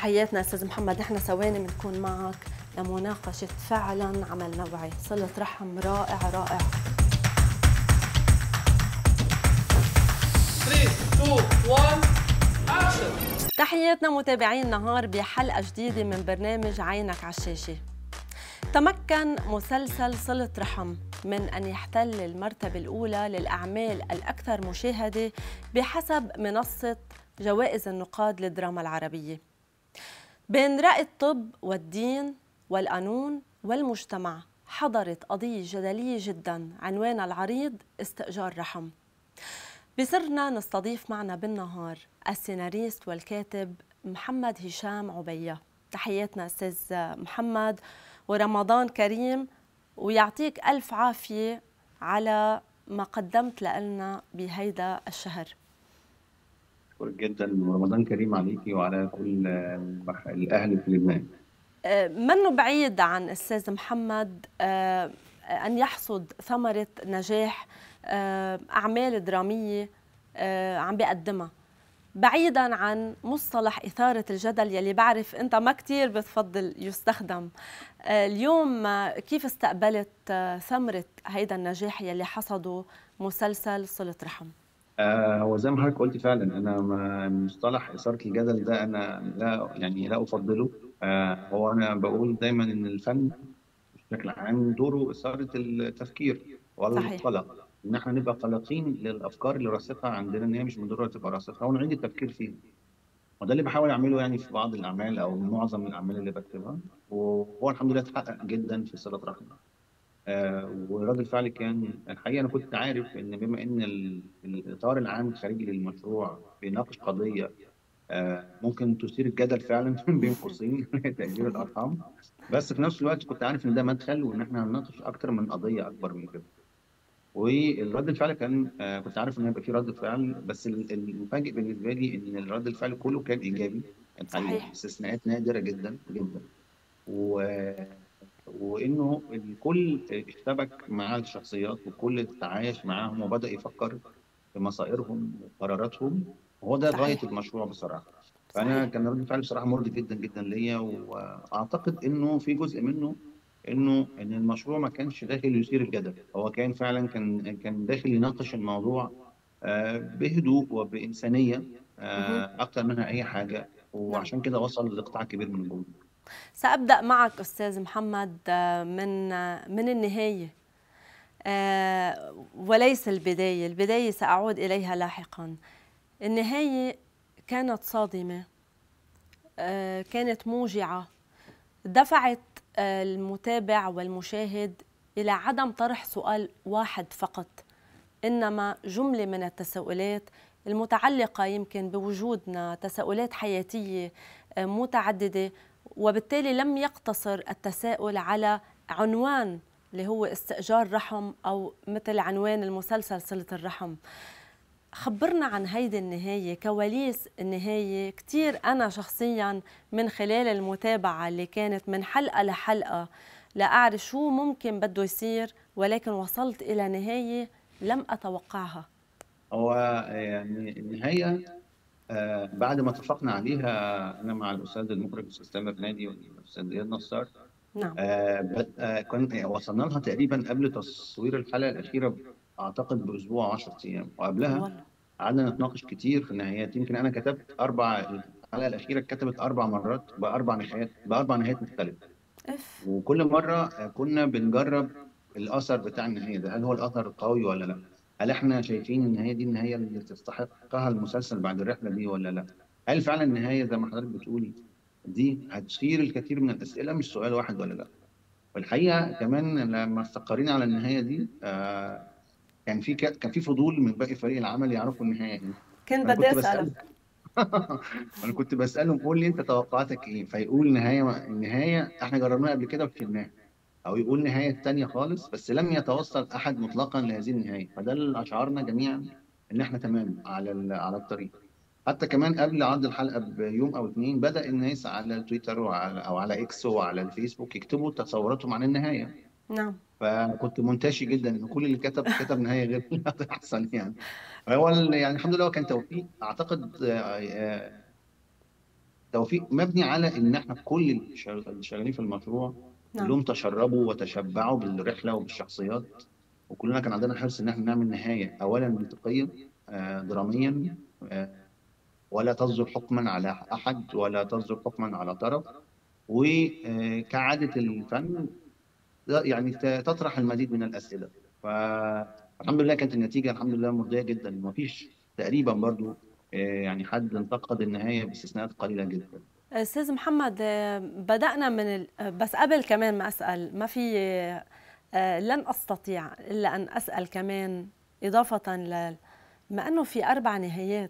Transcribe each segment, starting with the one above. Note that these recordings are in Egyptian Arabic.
تحياتنا استاذ محمد نحن ثواني بنكون معك لمناقشه فعلا عمل نوعي صله رحم رائع رائع 3 2 1 اكشن تحياتنا متابعين النهار بحلقه جديده من برنامج عينك على الشاشه تمكن مسلسل صلة رحم من أن يحتل المرتبة الأولى للأعمال الأكثر مشاهدة بحسب منصة جوائز النقاد للدراما العربية بين رأي الطب والدين والقانون والمجتمع حضرت قضية جدلية جدا عنوانها العريض استئجار رحم بصرنا نستضيف معنا بالنهار السيناريست والكاتب محمد هشام عبية تحياتنا أستاذ محمد ورمضان كريم ويعطيك ألف عافية على ما قدمت لنا بهيدا الشهر شكرا جدا ورمضان كريم عليكي وعلى كل الاهل في لبنان آه، منه بعيد عن استاذ محمد آه، ان يحصد ثمره نجاح آه، اعمال دراميه عم بيقدمها بعيدا عن مصطلح إثارة الجدل يلي بعرف أنت ما كتير بتفضل يستخدم اليوم كيف استقبلت ثمرة هيدا النجاح يلي حصده مسلسل صلة رحم؟ آه هو زي ما حضرتك قلت فعلا انا ما- مصطلح اثاره الجدل ده انا لا يعني لا افضله آه هو انا بقول دايما ان الفن بشكل عام دوره اثاره التفكير صحيح. والقلق ان احنا نبقى قلقين للافكار اللي راسخه عندنا ان هي مش من ضرورة تبقى راسخه ونعيد التفكير فيها وده اللي بحاول اعمله يعني في بعض الاعمال او معظم الاعمال اللي بكتبها وهو الحمد لله اتحقق جدا في صله رحم آه، ورد الفعل كان الحقيقه انا كنت عارف ان بما ان ال- الاطار العام الخارجي للمشروع بيناقش قضيه آه، ممكن تثير الجدل فعلا بين قوسين تاجير الارقام بس في نفس الوقت كنت عارف ان ده مدخل وان احنا هنناقش اكتر من قضيه اكبر من كده والرد الفعل كان آه، كنت عارف ان هيبقى في رد فعل بس ال- المفاجئ بالنسبه لي ان الرد الفعل كله كان ايجابي الحقيقه صحيح. استثناءات نادره جدا جدا و وانه الكل اشتبك مع الشخصيات والكل تعايش معاهم وبدا يفكر في مصائرهم وقراراتهم وهو ده صحيح. غايه المشروع بصراحه فانا صحيح. كان رد الفعل بصراحه مرضي جدا جدا ليا واعتقد انه في جزء منه انه ان المشروع ما كانش داخل يثير الجدل هو كان فعلا كان كان داخل يناقش الموضوع آه، بهدوء وبانسانيه آه، اكتر منها اي حاجه وعشان كده وصل لقطاع كبير من الجمهور سأبدأ معك أستاذ محمد آه، من آه، من النهاية آه، وليس البداية البداية سأعود إليها لاحقا النهاية كانت صادمة آه، كانت موجعة دفعت آه، المتابع والمشاهد إلى عدم طرح سؤال واحد فقط إنما جملة من التساؤلات المتعلقة يمكن بوجودنا تساؤلات حياتية آه، متعددة وبالتالي لم يقتصر التساؤل على عنوان اللي هو استئجار رحم أو مثل عنوان المسلسل صلة الرحم خبرنا عن هيدي النهاية كواليس النهاية كتير أنا شخصيا من خلال المتابعة اللي كانت من حلقة لحلقة لأعرف شو ممكن بده يصير ولكن وصلت إلى نهاية لم أتوقعها هو يعني النهاية آه، بعد ما اتفقنا عليها أنا مع الأستاذ المخرج الأستاذ تامر نادي والأستاذ إياد نصار نعم آه، ب- آه، كن وصلنا لها تقريبا قبل تصوير الحلقة الأخيرة أعتقد بأسبوع 10 أيام وقبلها والله قعدنا نتناقش كتير في النهايات يمكن أنا كتبت أربع الحلقة الأخيرة اتكتبت أربع مرات بأربع نهايات بأربع نهايات مختلفة اف وكل مرة كنا بنجرب الأثر بتاع النهاية ده هل هو الأثر قوي ولا لا؟ هل احنا شايفين النهاية دي النهاية اللي تستحقها المسلسل بعد الرحلة دي ولا لا؟ هل فعلا النهاية زي ما حضرتك بتقول دي هتثير الكثير من الأسئلة مش سؤال واحد ولا لا؟ والحقيقة كمان لما استقرينا على النهاية دي آه كان في ك- كان في فضول من باقي فريق العمل يعرفوا النهاية ايه كنت أنا بدي كنت أسألك بسألهم انا كنت بسالهم قول لي انت توقعاتك ايه فيقول نهايه النهايه احنا جربناها قبل كده وفشلناها او يقول نهايه تانية خالص بس لم يتوصل احد مطلقا لهذه النهايه فده اللي اشعرنا جميعا ان احنا تمام على ال- على الطريق حتى كمان قبل عرض الحلقه بيوم او اتنين بدا الناس على تويتر وعلى او على اكس وعلى الفيسبوك يكتبوا تصوراتهم عن النهايه نعم فكنت منتشي جدا ان كل اللي كتب كتب نهايه غير اللي هتحصل يعني فهو ال- يعني الحمد لله هو كان توفيق اعتقد آه، آه، توفيق مبني على ان احنا كل اللي شغ- اللي شغالين في المشروع نعم. كلهم تشربوا وتشبعوا بالرحله وبالشخصيات وكلنا كان عندنا حرص ان احنا نعمل نهايه اولا منطقيه آه، دراميا آه، ولا تصدر حكما على احد ولا تصدر حكما على طرف وكعاده الفن لا- يعني ت- تطرح المزيد من الاسئله فالحمد لله كانت النتيجه الحمد لله مرضيه جدا مفيش تقريبا برضو آه، يعني حد انتقد النهايه باستثناءات قليله جدا استاذ محمد آه، بدأنا من ال... آه، بس قبل كمان ما اسال ما في آه، لن استطيع الا ان اسال كمان اضافه ل بما انه في اربع نهايات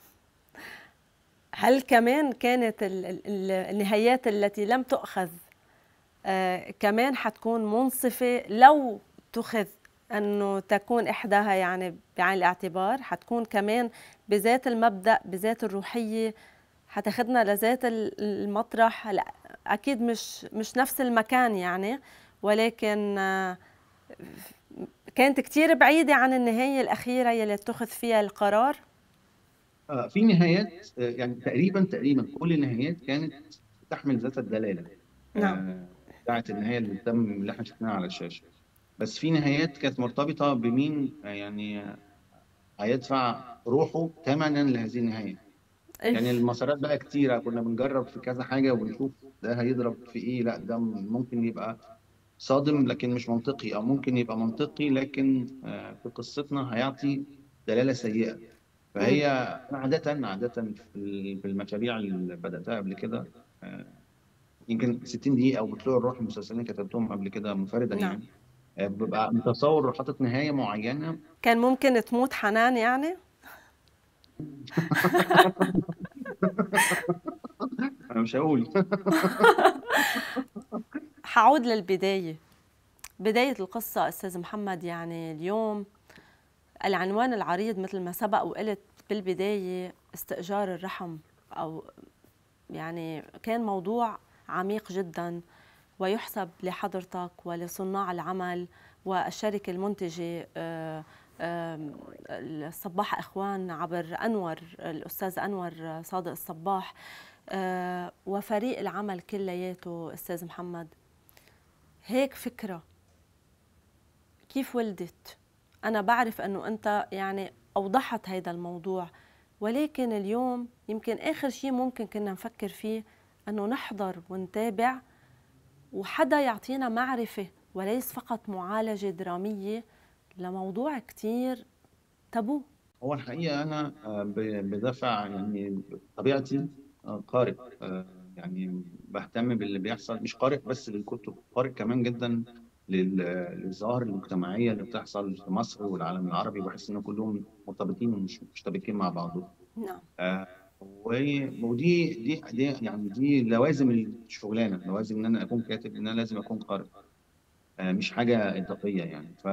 هل كمان كانت ال... ال- ال- النهايات التي لم تؤخذ آه، كمان حتكون منصفه لو تخذ انه تكون احداها يعني بعين الاعتبار حتكون كمان بذات المبدا بذات الروحيه حتاخدنا لذات ال- المطرح هلا اكيد مش مش نفس المكان يعني ولكن آه، كانت كتير بعيدة عن النهاية الأخيرة يلي اتخذ فيها القرار آه، في نهايات آه، يعني تقريبا تقريبا كل النهايات كانت تحمل ذات الدلاله نعم. آه، بتاعت النهايه اللي تم اللي احنا شفناها على الشاشه بس في نهايات كانت مرتبطه بمين آه، يعني آه، هيدفع روحه ثمنا لهذه النهايه يعني المسارات بقى كتيره كنا بنجرب في كذا حاجه وبنشوف ده هيضرب في ايه لا ده ممكن يبقى صادم لكن مش منطقي او ممكن يبقى منطقي لكن آه، في قصتنا هيعطي دلاله سيئه فهي أنا عاده عاده في ال- في المشاريع اللي بداتها قبل كده آه، يمكن 60 دقيقه او بطلوع الروح المسلسلين اللي كتبتهم قبل كده منفردا نعم. يعني آه، ببقى متصور حاطط نهايه معينه كان ممكن تموت حنان يعني انا مش هقول حعود للبداية بداية القصة أستاذ محمد يعني اليوم العنوان العريض مثل ما سبق وقلت بالبداية استئجار الرحم أو يعني كان موضوع عميق جدا ويحسب لحضرتك ولصناع العمل والشركة المنتجة آه، آم، الصباح إخوان عبر أنور الأستاذ أنور صادق الصباح آه، وفريق العمل كلياته أستاذ محمد هيك فكرة كيف ولدت أنا بعرف أنه أنت يعني أوضحت هذا الموضوع ولكن اليوم يمكن آخر شيء ممكن كنا نفكر فيه أنه نحضر ونتابع وحدا يعطينا معرفة وليس فقط معالجة درامية لموضوع كتير تابو هو الحقيقة أنا آه، ب- بدافع يعني طبيعتي آه، قارئ آه، يعني بهتم باللي بيحصل مش قارئ بس للكتب قارئ كمان جدا لل- للظواهر المجتمعية اللي بتحصل في مصر والعالم العربي بحس إن كلهم مرتبطين ومش مشتبكين مع بعضهم نعم آه، و- ودي دي دي يعني دي لوازم الشغلانة لوازم إن أنا أكون كاتب إن أنا لازم أكون قارئ آه، مش حاجة إضافية يعني ف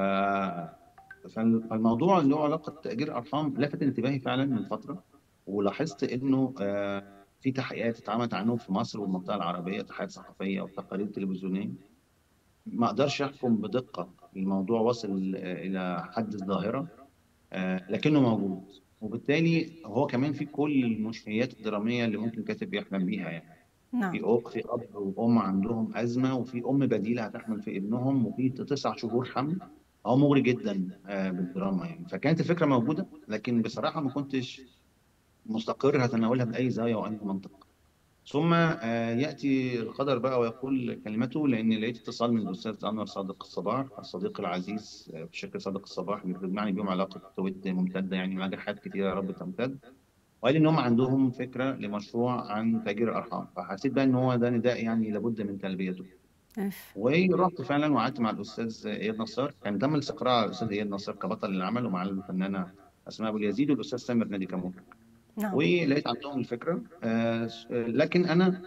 فال- فالموضوع اللي له علاقة بتأجير أرحام لفت انتباهي فعلا من فترة ولاحظت إنه آه، في تحقيقات اتعملت عنه في مصر والمنطقة العربية تحقيقات صحفية وتقارير تلفزيونية ما أقدرش أحكم بدقة الموضوع وصل آه، إلى حد الظاهرة آه، لكنه موجود وبالتالي هو كمان في كل المشكلات الدرامية اللي ممكن كاتب يحلم بيها يعني نعم في أب في أب وأم عندهم أزمة وفي أم بديلة هتحمل في ابنهم وفي تسع شهور حمل هو مغري جدا آه، بالدراما يعني فكانت الفكرة موجودة لكن بصراحة ما كنتش مستقر هتناولها بأي زاوية وأي منطق ثم آه، يأتي القدر بقى ويقول كلمته لأن لقيت اتصال من الأستاذ أنور صادق الصباح الصديق العزيز آه، في شركة صادق الصباح اللي بتجمعني بيهم علاقة ود ممتدة يعني نجاحات كتيرة يا رب تمتد وقال لي ان هم عندهم فكره لمشروع عن تأجير الارحام فحسيت بقى ان هو ده نداء يعني لابد من تلبيته إف. ورحت فعلا وقعدت مع الاستاذ اياد نصار كان تم الاستقرار على الاستاذ اياد نصار كبطل العمل ومع الفنانه اسماء ابو اليزيد والاستاذ سامر نادي كمون نعم ولقيت عندهم الفكره آه، لكن انا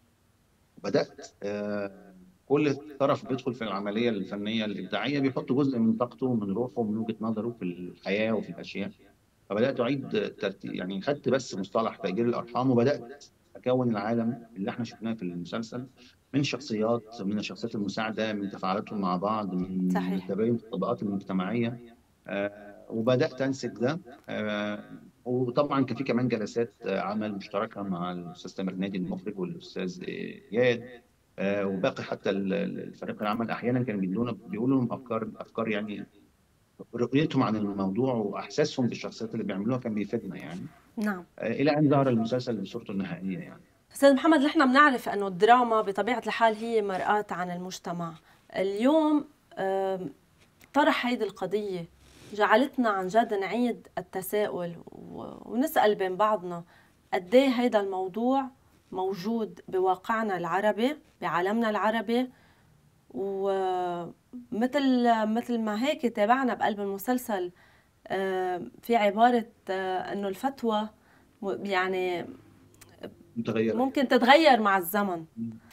بدات آه، كل طرف بيدخل في العمليه الفنيه الابداعيه بيحط جزء من طاقته ومن روحه ومن وجهه نظره في الحياه وفي الاشياء فبدات اعيد ترتيب يعني خدت بس مصطلح تاجير الارحام وبدات اكون العالم اللي احنا شفناه في المسلسل من شخصيات من الشخصيات المساعده من تفاعلاتهم مع بعض من صحيح. التباين في الطبقات المجتمعيه آه، وبدات انسج ده آه، وطبعا كان في كمان جلسات آه، عمل مشتركه مع الاستاذ تامر نادي المخرج والاستاذ اياد آه، وباقي حتى ال- ال- الفريق العمل احيانا كانوا بيدونا بيقولوا لهم افكار افكار يعني رؤيتهم عن الموضوع واحساسهم بالشخصيات اللي بيعملوها كان بيفيدنا يعني نعم آه، الى ان ظهر المسلسل بصورته النهائيه يعني استاذ محمد نحن بنعرف انه الدراما بطبيعه الحال هي مرآة عن المجتمع اليوم آم، طرح هيدي القضيه جعلتنا عن جد نعيد التساؤل و- ونسال بين بعضنا قد ايه هيدا الموضوع موجود بواقعنا العربي بعالمنا العربي ومثل مثل ما هيك تابعنا بقلب المسلسل آم، في عباره آه، انه الفتوى م- يعني متغيره ممكن تتغير مع الزمن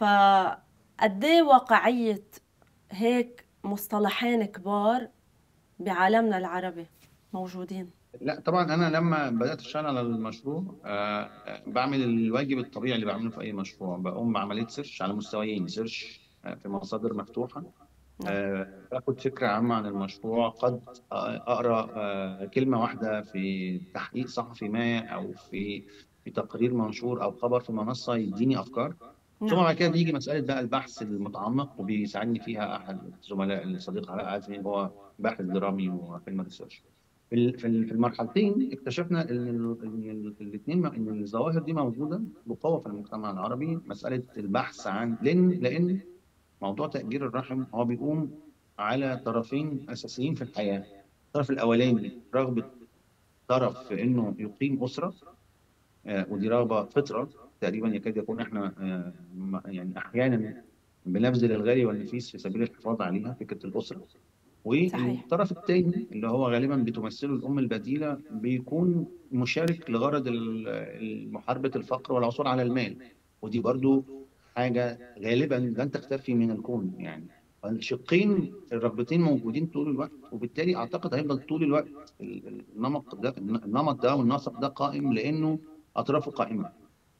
فقد ايه واقعية هيك مصطلحين كبار بعالمنا العربي موجودين لا طبعا انا لما بدات اشتغل على المشروع آه، آه، بعمل الواجب الطبيعي اللي بعمله في اي مشروع بقوم بعمليه سيرش على مستويين سيرش آه، في مصادر مفتوحه آه، باخد فكره عامه عن المشروع قد آه، اقرا آه، كلمه واحده في تحقيق صحفي ما او في في تقرير منشور او خبر في منصه يديني افكار ثم نعم بعد كده بيجي مساله بقى البحث المتعمق وبيساعدني فيها احد الزملاء الصديق علاء عزمي هو باحث درامي وفيلم ريسيرش في ال- في ال- في المرحلتين اكتشفنا ان الاثنين ان الظواهر دي موجوده بقوه في المجتمع العربي مساله البحث عن لان لان موضوع تاجير الرحم هو بيقوم على طرفين اساسيين في الحياه الطرف الاولاني رغبه طرف في انه يقيم اسره آه، ودي رغبه فطره تقريبا يكاد يكون احنا آه، م- يعني احيانا بنبذل الغالي والنفيس في سبيل الحفاظ عليها فكره الاسره صحيح والطرف الثاني اللي هو غالبا بتمثله الام البديله بيكون مشارك لغرض ال- محاربه الفقر والعثور على المال ودي برضو حاجه غالبا لن تختفي من الكون يعني الشقين الرغبتين موجودين طول الوقت وبالتالي اعتقد هيفضل طول الوقت ال- ال- النمط ده النمط ده والنسق ده قائم لانه اطرافه قائمه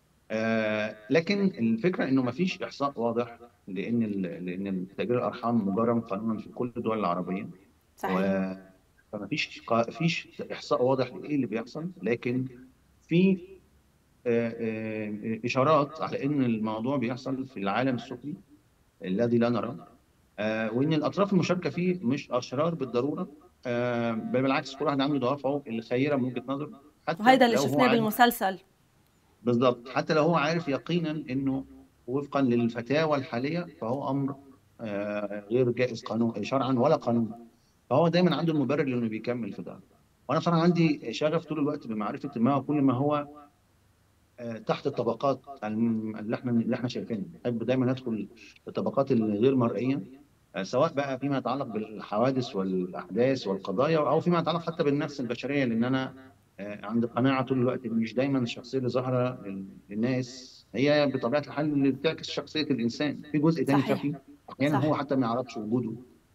آه لكن الفكره انه ما فيش احصاء واضح لان ال- لان تاجير الارحام مجرم قانونا في كل الدول العربيه صحيح و فما فيش قا- فيش احصاء واضح لايه اللي بيحصل لكن في آه، آه، اشارات على ان الموضوع بيحصل في العالم السفلي الذي لا نراه آه، وان الاطراف المشاركه فيه مش اشرار بالضروره آه، بل بالعكس كل واحد عنده دوافعه الخيره من وجهه نظره حتى وهيدا اللي لو هو شفناه عارف بالمسلسل بالضبط حتى لو هو عارف يقينا انه وفقا للفتاوى الحاليه فهو امر آه، غير جائز قانون شرعا ولا قانونا فهو دايما عنده المبرر لانه بيكمل في ده وانا بصراحه عندي شغف طول الوقت بمعرفه ما هو كل ما هو آه، تحت الطبقات الم- اللي احنا اللي احنا شايفينها بحب دايما ادخل الطبقات الغير مرئيه آه، سواء بقى فيما يتعلق بالحوادث والاحداث والقضايا او فيما يتعلق حتى بالنفس البشريه لان انا آه، عندي قناعه طول الوقت ان مش دايما الشخصيه اللي ظاهره لل- للناس هي بطبيعه الحال اللي بتعكس شخصيه الانسان في جزء تاني صحيح. خفي احيانا صحيح. هو حتى ما يعرفش وجوده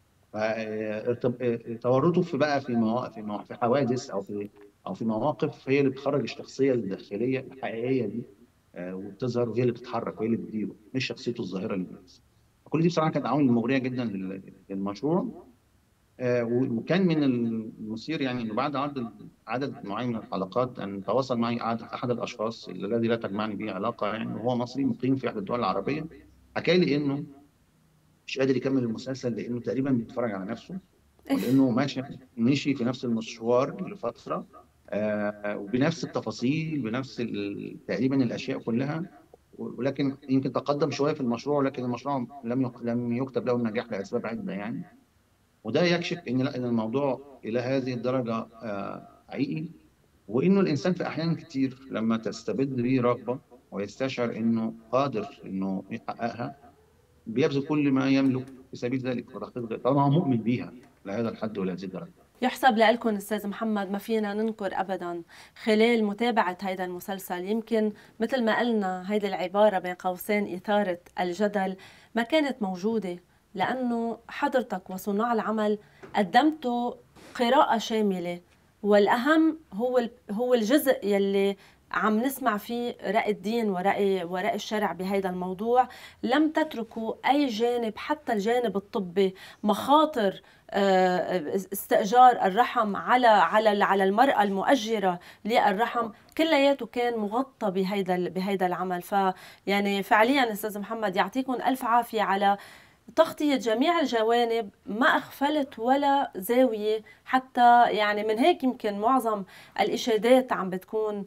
فتورطه في بقى في مواقف في, مواقف في حوادث او في او في مواقف هي اللي بتخرج الشخصيه الداخليه الحقيقيه دي آه، وبتظهر وهي اللي بتتحرك وهي اللي بتديره مش شخصيته الظاهره للناس كل دي بصراحه كانت عوامل مغريه جدا لل- للمشروع آه، و- وكان من المثير يعني انه بعد عرض عدد معين من الحلقات ان تواصل معي أحد احد الاشخاص الذي لا تجمعني به علاقه يعني وهو مصري مقيم في احدى الدول العربيه حكى لي انه مش قادر يكمل المسلسل لانه تقريبا بيتفرج على نفسه ولانه ماشي مشي في نفس المشوار لفتره آه، وبنفس التفاصيل بنفس ال- تقريبا الاشياء كلها ولكن يمكن تقدم شويه في المشروع لكن المشروع لم يك- لم يكتب له النجاح لاسباب عده يعني وده يكشف ان لا ان الموضوع الى هذه الدرجه آه، حقيقي وانه الانسان في احيان كتير لما تستبد به رغبه ويستشعر انه قادر انه يحققها بيبذل كل ما يملك في سبيل ذلك وتحقيق ذلك طالما هو مؤمن بيها لهذا الحد ولهذه الدرجه يحسب لكم استاذ محمد ما فينا ننكر ابدا خلال متابعه هيدا المسلسل يمكن مثل ما قلنا هيدي العباره بين قوسين اثاره الجدل ما كانت موجوده لانه حضرتك وصناع العمل قدمتوا قراءه شامله والاهم هو ال- هو الجزء يلي عم نسمع فيه رأي الدين ورأي ورأي الشرع بهذا الموضوع لم تتركوا أي جانب حتى الجانب الطبي مخاطر آه، استئجار الرحم على على على المرأة المؤجرة للرحم كلياته كان مغطى بهيدا بهيدا العمل فيعني فعليا استاذ محمد يعطيكم الف عافيه على تغطية جميع الجوانب ما أغفلت ولا زاوية حتى يعني من هيك يمكن معظم الإشادات عم بتكون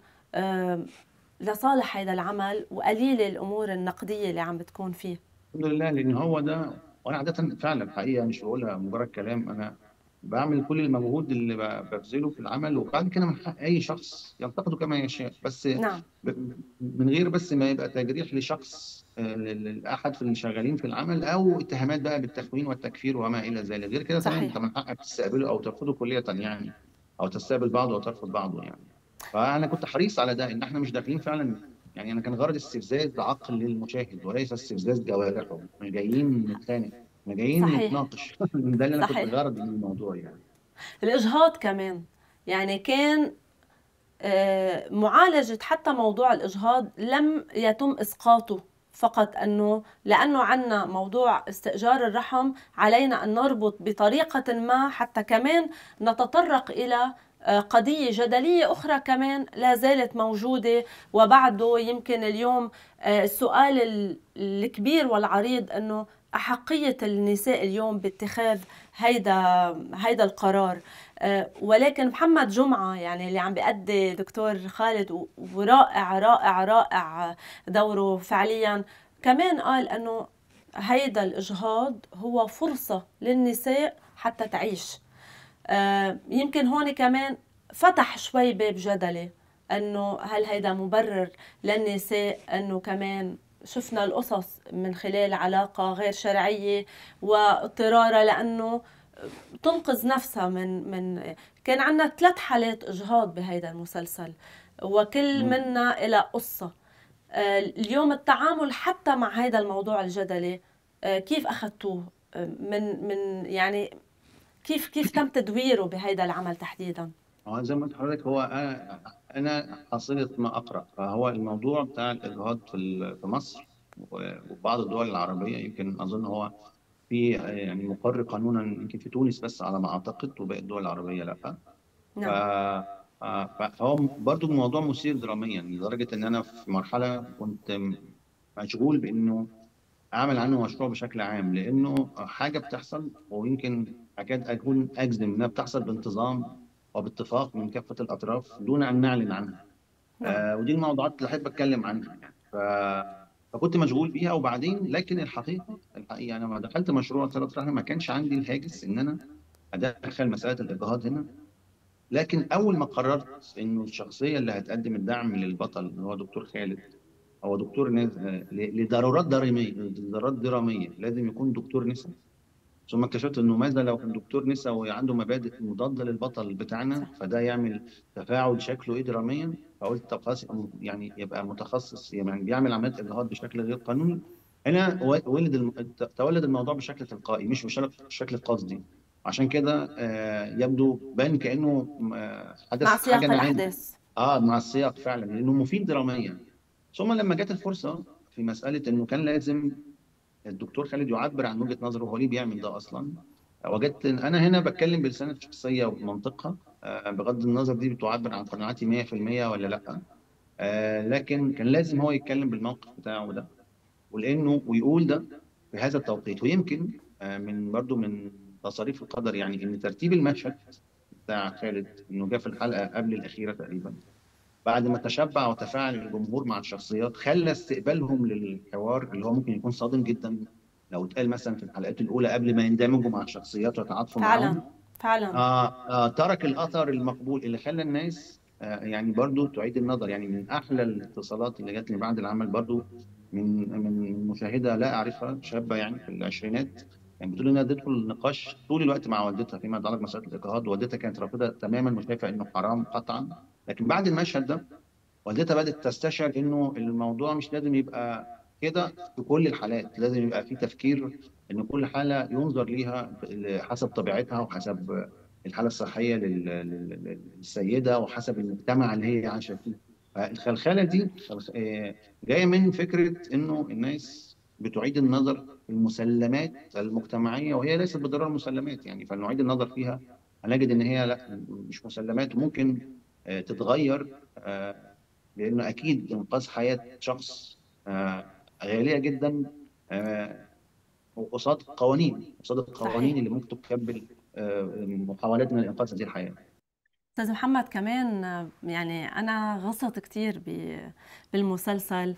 لصالح هذا العمل وقليلة الأمور النقدية اللي عم بتكون فيه الحمد لله لأن هو ده وأنا عادة فعلا حقيقة مش بقولها مجرد كلام أنا بعمل كل المجهود اللي ببذله في العمل وبعد كده من حق اي شخص ينتقده كما يشاء بس نعم. من غير بس ما يبقى تجريح لشخص آه، لاحد في اللي شغالين في العمل او اتهامات بقى بالتخوين والتكفير وما الى ذلك غير كده طبعا انت من حقك تستقبله او ترفضه كليه يعني او تستقبل بعضه او ترفض بعضه يعني فانا كنت حريص على ده ان احنا مش داخلين فعلا يعني انا كان غرض استفزاز عقل المشاهد وليس استفزاز جوارحه مش جايين نتخانق احنا جايين نتناقش ده اللي انا كنت غرض من الموضوع يعني الاجهاض كمان يعني كان آه، معالجة حتى موضوع الإجهاض لم يتم إسقاطه فقط أنه لأنه عنا موضوع استئجار الرحم علينا أن نربط بطريقة ما حتى كمان نتطرق إلى آه، قضية جدلية أخرى كمان لا زالت موجودة وبعده يمكن اليوم آه، السؤال الكبير والعريض أنه أحقية النساء اليوم باتخاذ هيدا هيدا القرار آه، ولكن محمد جمعة يعني اللي عم بيأدي دكتور خالد ورائع رائع رائع دوره فعليا كمان قال أنه هيدا الإجهاض هو فرصة للنساء حتى تعيش آه، يمكن هون كمان فتح شوي باب جدلي انه هل هيدا مبرر للنساء انه كمان شفنا القصص من خلال علاقة غير شرعية واضطرارها لأنه تنقذ نفسها من من كان عندنا ثلاث حالات إجهاض بهيدا المسلسل وكل منا إلى قصة آه، اليوم التعامل حتى مع هذا الموضوع الجدلي آه، كيف أخذتوه آه، من من يعني كيف كيف تم تدويره بهذا العمل تحديدا؟ زي ما قلت لحضرتك هو انا حصيله ما اقرا فهو الموضوع بتاع الاجهاض في في مصر وبعض الدول العربيه يمكن اظن هو في يعني مقر قانونا يمكن في تونس بس على ما اعتقد وباقي الدول العربيه لا نعم. فهو برضو الموضوع مثير دراميا لدرجه ان انا في مرحله كنت مشغول بانه اعمل عنه مشروع بشكل عام لانه حاجه بتحصل ويمكن اكاد اكون اجزم انها بتحصل بانتظام وباتفاق من كافه الاطراف دون ان نعلن عنها. نعم. آه ودي الموضوعات اللي احب اتكلم عنها يعني ف... فكنت مشغول بيها وبعدين لكن الحقيقه الحقيقه انا لما دخلت مشروع صله رحم ما كانش عندي الهاجس ان انا ادخل مساله الاجهاض هنا لكن اول ما قررت انه الشخصيه اللي هتقدم الدعم للبطل اللي هو دكتور خالد هو دكتور نساء لضرورات دراميه ضرورات دراميه لازم يكون دكتور نساء ثم اكتشفت انه ماذا لو كان دكتور نساء وعنده مبادئ مضاده للبطل بتاعنا فده يعمل تفاعل شكله ايه دراميا فقلت طب خلاص يعني يبقى متخصص يعني بيعمل عمليات اجهاض بشكل غير قانوني هنا ولد تولد الموضوع بشكل تلقائي مش بشكل قصدي عشان كده آه، يبدو بان كانه آه، حدث مع سياق الاحداث اه مع السياق فعلا لانه مفيد دراميا ثم لما جت الفرصه في مساله انه كان لازم الدكتور خالد يعبر عن وجهه نظره هو ليه بيعمل ده اصلا وجدت ان انا هنا بتكلم بلسان الشخصيه وبمنطقها آه، بغض النظر دي بتعبر عن قناعاتي 100% ولا لا آه، لكن كان لازم هو يتكلم بالموقف بتاعه ده ولانه ويقول ده في هذا التوقيت ويمكن آه، من برضو من تصاريف القدر يعني ان ترتيب المشهد بتاع خالد انه جه في الحلقه قبل الاخيره تقريبا بعد ما تشبع وتفاعل الجمهور مع الشخصيات خلى استقبالهم للحوار اللي هو ممكن يكون صادم جدا لو اتقال مثلا في الحلقات الاولى قبل ما يندمجوا مع الشخصيات ويتعاطفوا معاهم فعلا آه آه ترك الاثر المقبول اللي خلى الناس آه يعني برضو تعيد النظر يعني من احلى الاتصالات اللي جات لي بعد العمل برضو من من مشاهده لا اعرفها شابه يعني في العشرينات يعني بتقول انها تدخل نقاش طول الوقت مع والدتها فيما يتعلق بمساله الاجهاض والدتها كانت رافضه تماما وشايفه انه حرام قطعا لكن بعد المشهد ده والدتها بدات تستشعر انه الموضوع مش لازم يبقى كده في كل الحالات لازم يبقى في تفكير ان كل حاله ينظر ليها حسب طبيعتها وحسب الحاله الصحيه للسيده وحسب المجتمع اللي هي عايشه فيه فالخلخله دي آه، جايه من فكره انه الناس بتعيد النظر في المسلمات المجتمعيه وهي ليست بالضروره مسلمات يعني فنعيد النظر فيها هنجد ان هي لا مش مسلمات وممكن آه، تتغير آه، لانه اكيد انقاذ حياه شخص آه، غاليه جدا آه، وقصاد قوانين قصاد القوانين صحيح اللي ممكن تكبل آه، محاولاتنا لانقاذ هذه الحياه استاذ محمد كمان آه، يعني انا غصت كثير بالمسلسل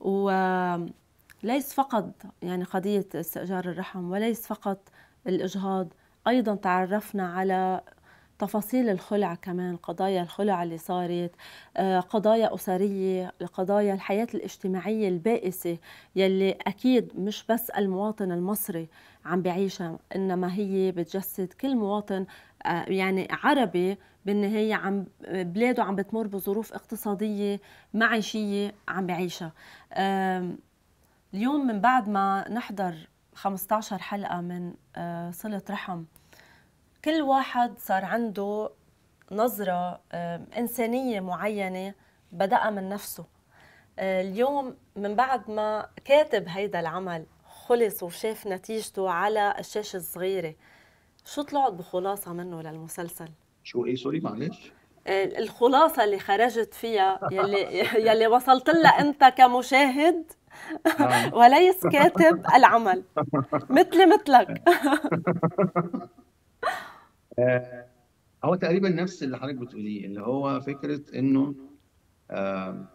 وليس فقط يعني قضية استئجار الرحم وليس فقط الإجهاض أيضا تعرفنا على تفاصيل الخلع كمان قضايا الخلع اللي صارت آه، قضايا أسرية قضايا الحياة الاجتماعية البائسة يلي أكيد مش بس المواطن المصري عم بعيشها إنما هي بتجسد كل مواطن آه، يعني عربي بالنهاية عم بلاده عم بتمر بظروف اقتصادية معيشية عم بعيشها آم، اليوم من بعد ما نحضر 15 حلقة من آه، صلة رحم كل واحد صار عنده نظرة آه، إنسانية معينة بدأها من نفسه آه، اليوم من بعد ما كاتب هيدا العمل خلص وشاف نتيجته على الشاشة الصغيرة شو طلعت بخلاصة منه للمسلسل؟ شو ايه سوري معلش آه، الخلاصة اللي خرجت فيها يلي يلي وصلت لها أنت كمشاهد آه. وليس كاتب العمل مثلي مثلك آه، هو تقريبا نفس اللي حضرتك بتقوليه اللي هو فكره انه آه،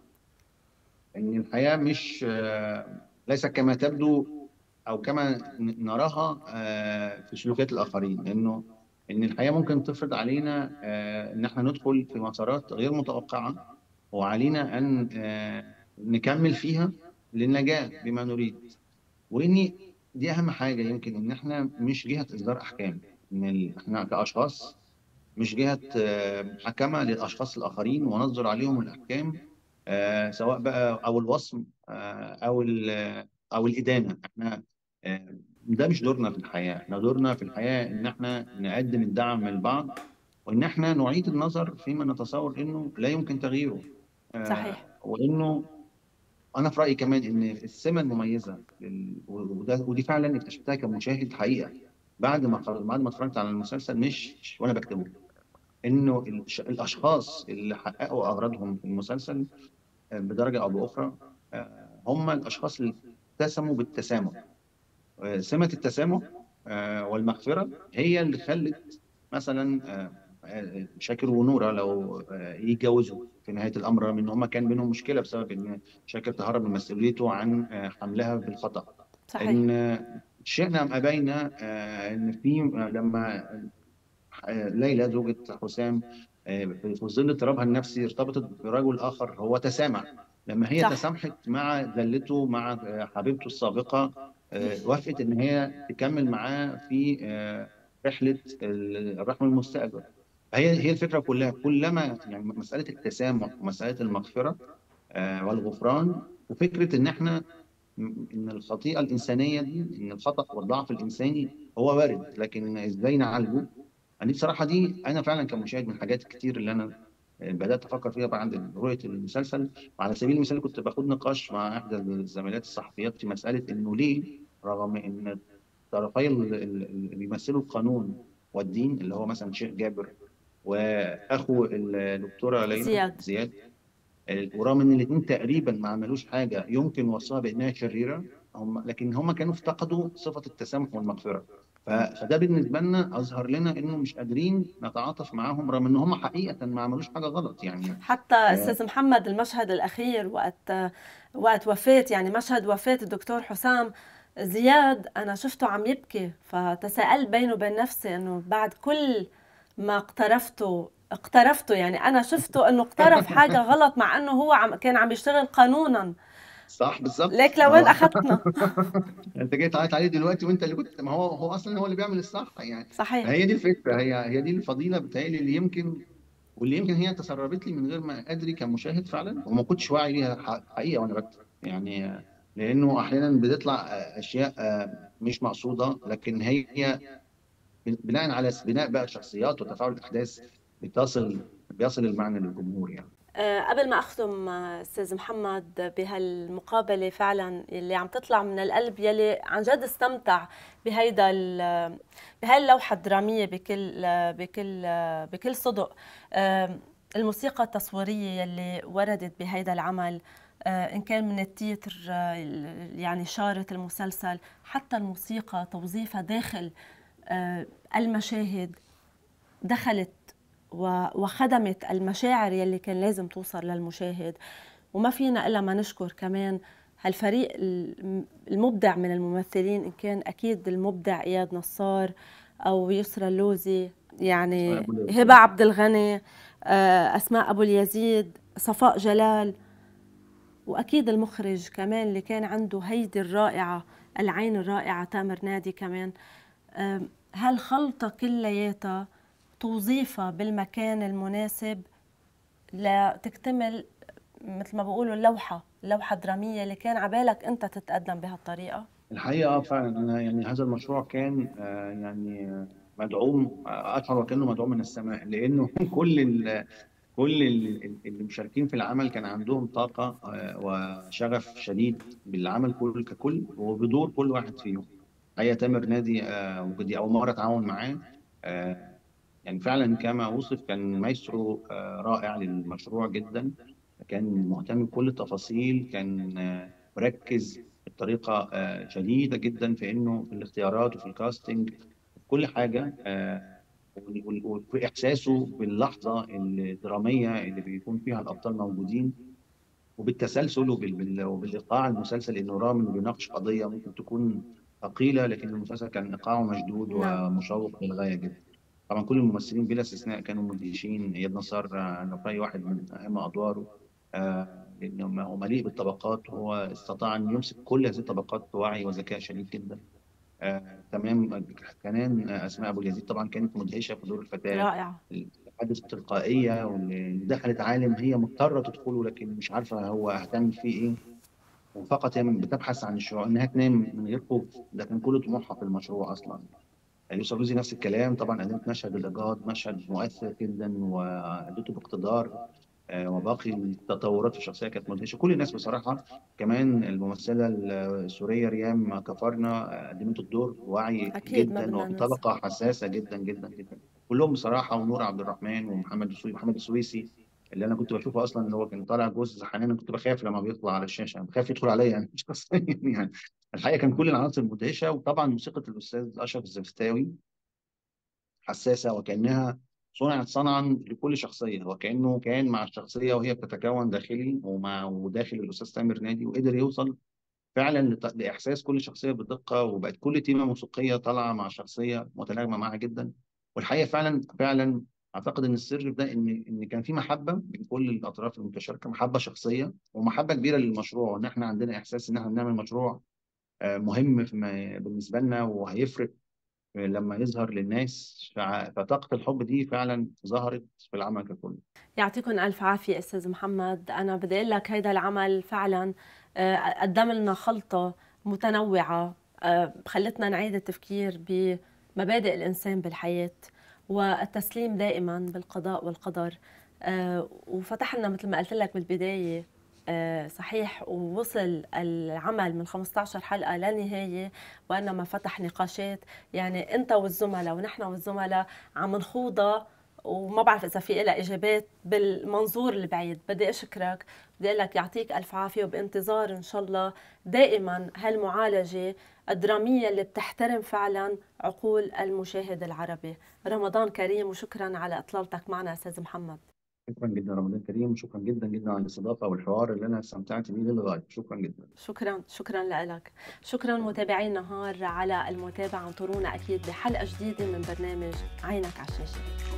ان الحياه مش آه، ليست كما تبدو او كما ن- نراها آه، في سلوكيات الاخرين انه ان الحياه ممكن تفرض علينا آه، ان احنا ندخل في مسارات غير متوقعه وعلينا ان آه، نكمل فيها للنجاه بما نريد وان دي اهم حاجه يمكن ان احنا مش جهه اصدار احكام ان ال- احنا كاشخاص مش جهه آه، محاكمه للاشخاص الاخرين ونصدر عليهم الاحكام آه، سواء بقى او الوصم آه، او ال- او الادانه احنا آه، ده مش دورنا في الحياه احنا دورنا في الحياه ان احنا نقدم الدعم للبعض وان احنا نعيد النظر فيما نتصور انه لا يمكن تغييره آه، صحيح وانه انا في رايي كمان ان السمه المميزه لل... وده ودي فعلا اكتشفتها كمشاهد حقيقه بعد ما خل- بعد ما اتفرجت على المسلسل مش مش وانا بكتبه انه الش... الاشخاص اللي حققوا اغراضهم في المسلسل آه، بدرجه او باخرى آه، هم الاشخاص اللي ابتسموا بالتسامح آه، سمه التسامح آه، والمغفره هي اللي خلت مثلا آه، آه، شاكر ونوره لو آه، يتجوزوا في نهايه الامر رغم ان هم كان بينهم مشكله بسبب ان شاكر تهرب من مسؤوليته عن آه، حملها بالخطا صحيح ان آه، شئنا ام ابينا آه، ان في آه، لما آه، ليلى زوجة حسام آه، في ظل اضطرابها النفسي ارتبطت برجل آخر هو تسامح لما هي صح تسامحت مع ذلته مع آه، حبيبته السابقة آه، وافقت إن هي تكمل معاه في آه، رحلة ال- الرحم المستأجر هي هي الفكرة كلها كلما يعني مسألة التسامح ومسألة المغفرة آه، والغفران وفكرة إن إحنا ان الخطيئه الانسانيه دي ان الخطا والضعف الانساني هو وارد لكن ازاي نعالجه يعني بصراحه دي انا فعلا كمشاهد من الحاجات كتير اللي انا بدات افكر فيها بعد رؤيه المسلسل وعلى سبيل المثال كنت باخد نقاش مع احدى الزميلات الصحفيات في مساله انه ليه رغم ان طرفي ال- ال- اللي بيمثلوا القانون والدين اللي هو مثلا شيخ جابر واخو الدكتوره ليلى زياد زياد ورغم ان الاثنين تقريبا ما عملوش حاجه يمكن وصفها بانها شريره هم لكن هم كانوا افتقدوا صفه التسامح والمغفره ف- فده بالنسبه لنا اظهر لنا انه مش قادرين نتعاطف معاهم رغم ان هم حقيقه ما عملوش حاجه غلط يعني حتى آه، استاذ محمد المشهد الاخير وقت وقت وفاه يعني مشهد وفاه الدكتور حسام زياد انا شفته عم يبكي فتساءلت بيني وبين نفسي انه بعد كل ما اقترفته اقترفته يعني انا شفته انه اقترف حاجه غلط مع انه هو عم كان عم يشتغل قانونا صح بالظبط ليك ما لوين هو اخذتنا انت جاي تعيط عليه دلوقتي وانت اللي كنت ما هو هو اصلا هو اللي بيعمل الصح يعني صحيح هي دي الفكره هي هي دي الفضيله بتهيألي اللي يمكن واللي يمكن هي تسربت لي من غير ما ادري كمشاهد فعلا وما كنتش واعي ليها ح- حقيقه وانا بكتب يعني آه، لانه احيانا بتطلع آه، اشياء آه، مش مقصوده لكن هي بناء على بناء بقى الشخصيات وتفاعل الاحداث بتصل بيصل المعنى للجمهور يعني آه، قبل ما اختم آه، استاذ محمد بهالمقابله فعلا اللي عم تطلع من القلب يلي عن جد استمتع بهيدا بهاي اللوحه الدراميه بكل بكل بكل صدق الموسيقى التصويريه يلي وردت بهيدا العمل آه، ان كان من التيتر يعني شارة المسلسل حتى الموسيقى توظيفها داخل المشاهد دخلت وخدمت المشاعر يلي كان لازم توصل للمشاهد وما فينا الا ما نشكر كمان هالفريق المبدع من الممثلين ان كان اكيد المبدع اياد نصار او يسرى اللوزي يعني هبه عبد الغني آه، اسماء ابو اليزيد صفاء جلال واكيد المخرج كمان اللي كان عنده هيدي الرائعه العين الرائعه تامر نادي كمان هالخلطه كلياتها توظيفها بالمكان المناسب لتكتمل مثل ما بقولوا اللوحة اللوحة الدرامية اللي كان عبالك أنت تتقدم بهالطريقة الحقيقة اه فعلا أنا يعني هذا المشروع كان آه، يعني مدعوم أشعر وكأنه مدعوم من السماء لأنه كل ال كل اللي مشاركين في العمل كان عندهم طاقة آه، وشغف شديد بالعمل كل ككل وبدور كل واحد فيهم. هي تامر نادي آه، ودي أول مرة أتعاون معاه يعني فعلا كما وصف كان مايسترو آه، رائع للمشروع جدا كان مهتم بكل التفاصيل كان آه، مركز بطريقه آه، شديده جدا في انه في الاختيارات وفي الكاستنج في كل حاجه وفي احساسه باللحظه الدراميه اللي بيكون فيها الابطال موجودين وبالتسلسل وبالايقاع المسلسل انه رغم انه بيناقش قضيه ممكن تكون ثقيله لكن المسلسل كان ايقاعه مشدود نعم. ومشوق للغايه جدا. طبعا كل الممثلين بلا استثناء كانوا مدهشين اياد نصار نفاي واحد من اهم ادواره آه، لانه هو مليء بالطبقات وهو استطاع ان يمسك كل هذه الطبقات بوعي وذكاء شديد جدا آه، تمام كمان اسماء ابو اليزيد طبعا كانت مدهشه في دور الفتاه رائعه الحادث التلقائيه واللي دخلت عالم هي مضطره تدخله لكن مش عارفه هو اهتم فيه ايه وفقط هي بتبحث عن الشعور انها تنام من غير خوف ده كان كل طموحها في المشروع اصلا يوسف روزي نفس الكلام طبعا قدمت مشهد الايجاد مشهد مؤثر جدا واديته باقتدار آه، وباقي التطورات في الشخصيه كانت مدهشه كل الناس بصراحه كمان الممثله السوريه ريام كفرنا قدمت الدور بوعي جدا وبطبقه حساسه جدا جدا جدا كلهم بصراحه ونور عبد الرحمن ومحمد السويسي محمد السويسي اللي انا كنت بشوفه اصلا اللي هو كان طالع جوز حنان كنت بخاف لما بيطلع على الشاشه بخاف يدخل عليا يعني مش يعني الحقيقه كان كل العناصر مدهشه وطبعا موسيقى الاستاذ اشرف الزفتاوي حساسه وكانها صنعت صنعا لكل شخصيه وكانه كان مع الشخصيه وهي بتتكون داخلي ومع وداخل الاستاذ تامر نادي وقدر يوصل فعلا لاحساس كل شخصيه بدقه وبقت كل تيمه موسيقيه طالعه مع شخصيه متناغمه معها جدا والحقيقه فعلا فعلا اعتقد ان السر في ده ان ان كان في محبه بين كل الاطراف المتشاركه محبه شخصيه ومحبه كبيره للمشروع وان احنا عندنا احساس ان احنا بنعمل مشروع آه، مهم بالنسبه لنا وهيفرق لما يظهر للناس فطاقه الحب دي فعلا ظهرت في العمل ككل. يعطيكم الف عافيه استاذ محمد، انا بدي اقول لك هيدا العمل فعلا آه، قدم لنا خلطه متنوعه آه، خلتنا نعيد التفكير بمبادئ الانسان بالحياه والتسليم دائما بالقضاء والقدر وفتح لنا مثل ما قلت لك بالبدايه آه، صحيح ووصل العمل من 15 حلقة للنهاية وإنما فتح نقاشات يعني أنت والزملاء ونحن والزملاء عم نخوضها وما بعرف اذا في لها اجابات بالمنظور البعيد بدي اشكرك بدي اقول لك يعطيك الف عافيه وبانتظار ان شاء الله دائما هالمعالجه الدراميه اللي بتحترم فعلا عقول المشاهد العربي رمضان كريم وشكرا على اطلالتك معنا استاذ محمد شكرا جدا رمضان كريم شكرا جدا جدا على الاستضافه والحوار اللي انا استمتعت بيه للغايه شكرا جدا شكرا شكرا لك شكرا متابعي النهار على المتابعه انطرونا اكيد بحلقه جديده من برنامج عينك على الشاشه